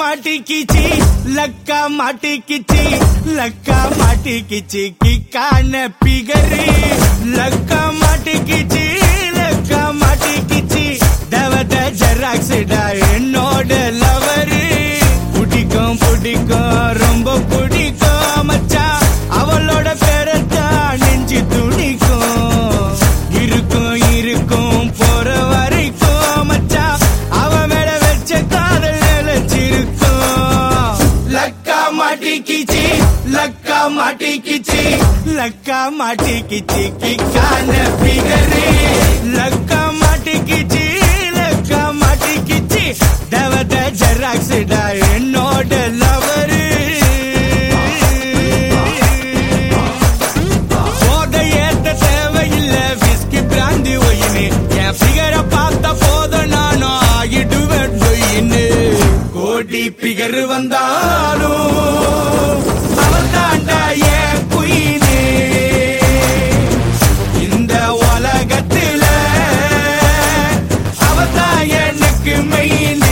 மாட்டிக்கிச்சி லக்கா மாட்டிக்கிச்சி லக்கா மாட்டிக்கிச்சி கிக்கான figure லக்கா மாட்டிக்கிச்சி லக்கா மாட்டிக்கிச்சி தவத ஜெராக்ஸ்டா என்னோட lover பிடிக்கும் பிடிக்கும் ரொம்ப பிடிக்கும் மச்சான் அவளோட பேரத்தான் நெஞ்சு துணிக்கும் இருக்கும் இருக்கும் போற வரைக்கும் மச்சான் அவ மேல வச்ச காதல் நிலைச்சிருக்கும் லக்கா மாட்டிக்கிச்சி லக்கா மாட்டிக்கிச்சி லக்கா மாட்டிக்கிச்சி கிக்கான பிகரு லக்கா மாட்டிக்கிச்சி லக்கா மாட்டிக்கிச்சி தேவத ஜெராக்ஸ்டா என்னோட லவரு போதை ஏத்த தேவையில்ல விஸ்கி பிராந்தி ஒயினு என் பிகரை பார்த்த போதும் நானும் ஆகிடுவேன் டொயின்னு கோடி பிகர் வந்தாலும் அவள் தாண்டா என் குயினு இந்த உலகத்துல அவதான் எனக்கு மெயினு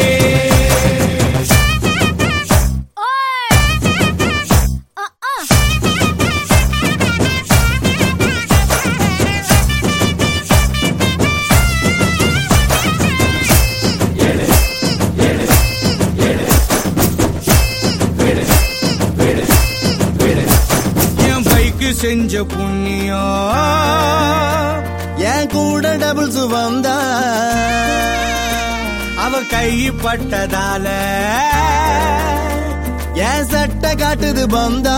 என் பைக்கு செஞ்ச புண்ணியம் என் கூட டபுள்ஸ் வந்தா அவ கை பட்டதால என் சட்டை காட்டுது பந்தா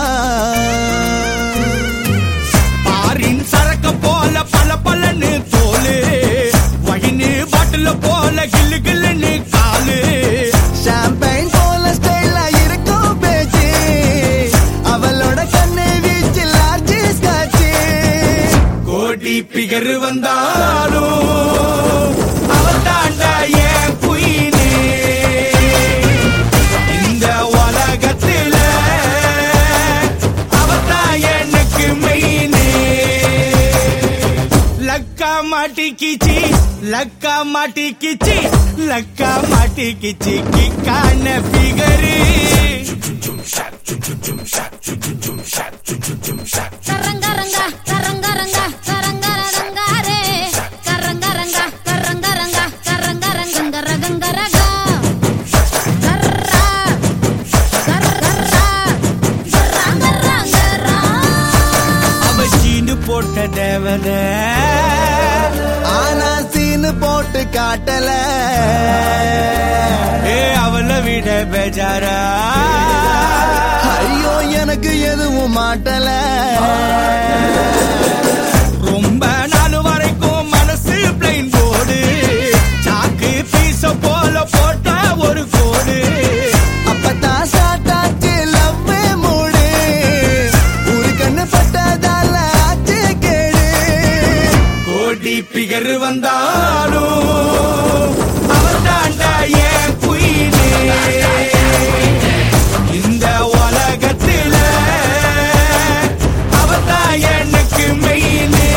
பாரின் சரக்க போல பல பலன்னு தோலு வயின்னு பாட்டில போல கில்லு கில்லுன்னு காலு ஷாம்பைன் போல ஸ்டைலா இருக்கும் பேச்சு அவளோட கண்ணு வீச்சு லார்ஜ் ஸ்காட்சி கோடி பிகர் வந்தாலும் அவ தாண்டா என் குயினே இந்த உலகத்துல அவதான் எனக்கு மெயினே லக்கா மாட்டிக்கிச்சி லக்கா மாட்டிக்கிச்சி லக்கா மாட்டிக்கிச்சி கிக்கான பிகரு கரங்கரங்க கரங்கரங்க கரங்கரங்காரே கரங்கரங்க கரங்கரங்க கரங்கரங்க ரகங்கரக கர்ரா கர்ரா கரங்கரங்கரா அவ சீனு போட்ட தேவத ஆனா சீனு போட்டு காட்டல ஏ அவள விட பேஜாரா ஐயோ எனக்கு எதுவும் மாட்டல ரொம்ப நாள் வரைக்கும் மனசு பிளைன் போடு சாக்கு பீச போல போட்ட ஒரு கோடு அப்பதான் ஸ்டார்ட் ஆச்சு லவ் மூடு ஒரு கண்ணு பட்டதால ஆச்சு கேடு கோடி பிகர் வந்தாலும் அவள் தாண்டா என் குயினே இந்த உலகத்துல அவதான் எனக்கு மெயினே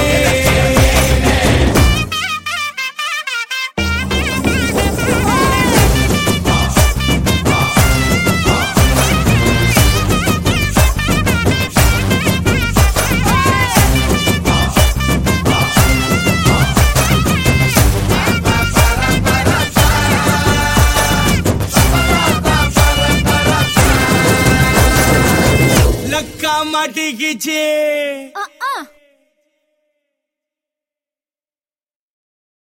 லக்கா மாட்டிக்கிச்சு ஆ